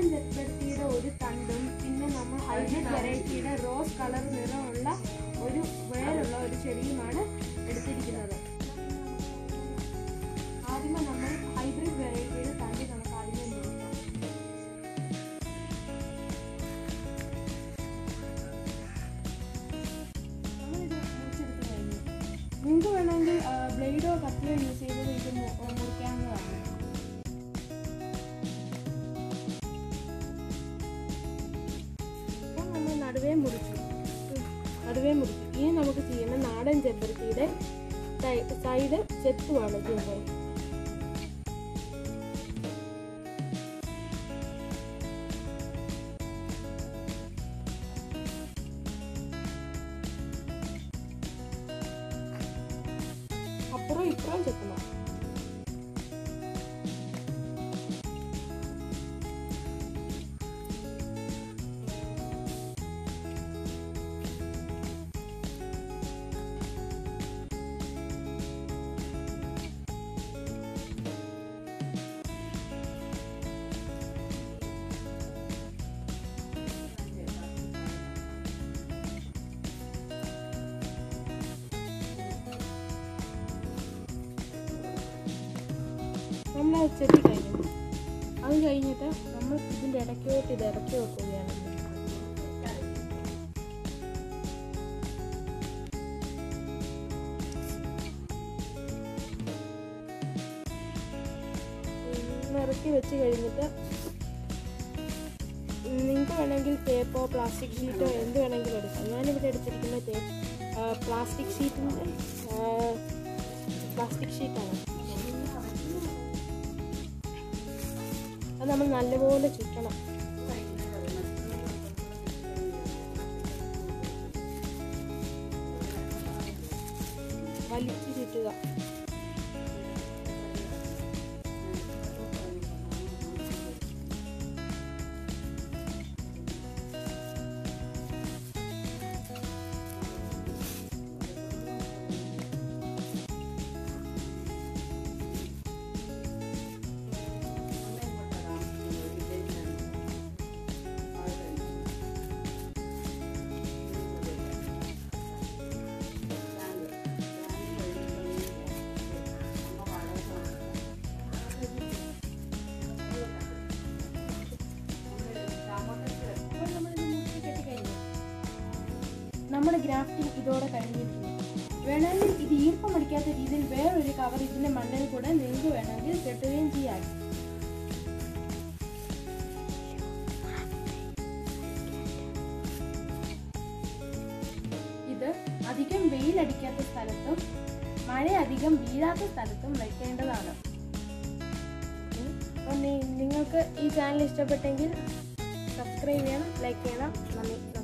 നാടൻ ചെമ്പരത്തിയുടെ ഒരു തണ്ടും പിന്നെ നമ്മൾ ഹൈബ്രിഡ് വെറൈറ്റിയുടെ റോസ് കളർ നിറമുള്ള ഒരു വേറുള്ള ഒരു ചെടിയുമാണ് എടുത്തിരിക്കുന്നത് ആദ്യമേ നമ്മൾ ഹൈബ്രിഡ് വെറൈറ്റിയുടെ തണ്ട് നമുക്ക് ആദ്യമേ നോക്കാം നമ്മളിത് മുറിച്ചെടുത്ത് കഴിഞ്ഞു നിങ്ങൾക്ക് വേണമെങ്കിൽ ബ്ലേഡോ കത്തിയോ യൂസ് ചെയ്തത് ഇത് മു- മുറിക്കാവുന്നതാണ് ഇപ്പം നമ്മൾ നടുവേ മുറിച്ചു ഉം, നടുവേ മുറിച്ചു ഇനി നമുക്ക് ചെയ്യുന്ന നാടൻ ചെമ്പരത്തിയുടെ സൈ- സൈഡ് ചെത്തുവാണ് ചെയ്യുന്നത് അപ്പുറം ഇപ്പുറം ചെത്തണം നമ്മൾ അത് ചെത്തി കഴിഞ്ഞു അത് കഴിഞ്ഞിട്ട് നമ്മൾ ഇതിൻ്റെ ഇടയ്ക്കോട്ട് ഇത് ഇറക്കി വെക്കുകയാണ് ഉം, ഇറക്കി വെച്ച് കഴിഞ്ഞിട്ട് നിങ്ങൾക്ക് വേണമെങ്കിൽ ടേപ്പോ പ്ലാസ്റ്റിക് ഷീറ്റോ എന്ത് വേണമെങ്കിലും എടുക്കാം ഞാനിവിടെ എടുത്തിരിക്കുന്ന ടേ പ്ലാസ്റ്റിക് ഷീറ്റിൻ്റെ പ്ലാസ്റ്റിക് ഷീറ്റാണ് അത് നമ്മൾ നല്ലപോലെ ചുറ്റണം വലിച്ചു ചുറ്റുക അപ്പോൾ നമ്മളിത് മുക്കി കെട്ടിക്കഴിഞ്ഞു നമ്മുടെ ഗ്രാഫ്റ്റിംഗ് ഇതോടെ കഴിഞ്ഞിട്ടുണ്ട് വേണമെങ്കിൽ ഇത് ഈർപ്പം അടിക്കാത്ത രീതിയിൽ വേറൊരു കവർ ഇതിന്റെ മണ്ടയിൽ കൂടെ നിങ്ങൾക്ക് വേണമെങ്കിൽ കെട്ടുകയും ചെയ്യാം ഇത് അധികം വെയിലടിക്കാത്ത സ്ഥലത്തും മഴ അധികം വീഴാത്ത സ്ഥലത്തും വയ്ക്കേണ്ടതാണ് ഉം. അപ്പം നി- നിങ്ങൾക്ക് ഈ ചാനൽ ഇഷ്ടപ്പെട്ടെങ്കിൽ സബ്സ്ക്രൈബ് ചെയ്യണം ലൈക്ക് ചെയ്യണം നന്ദി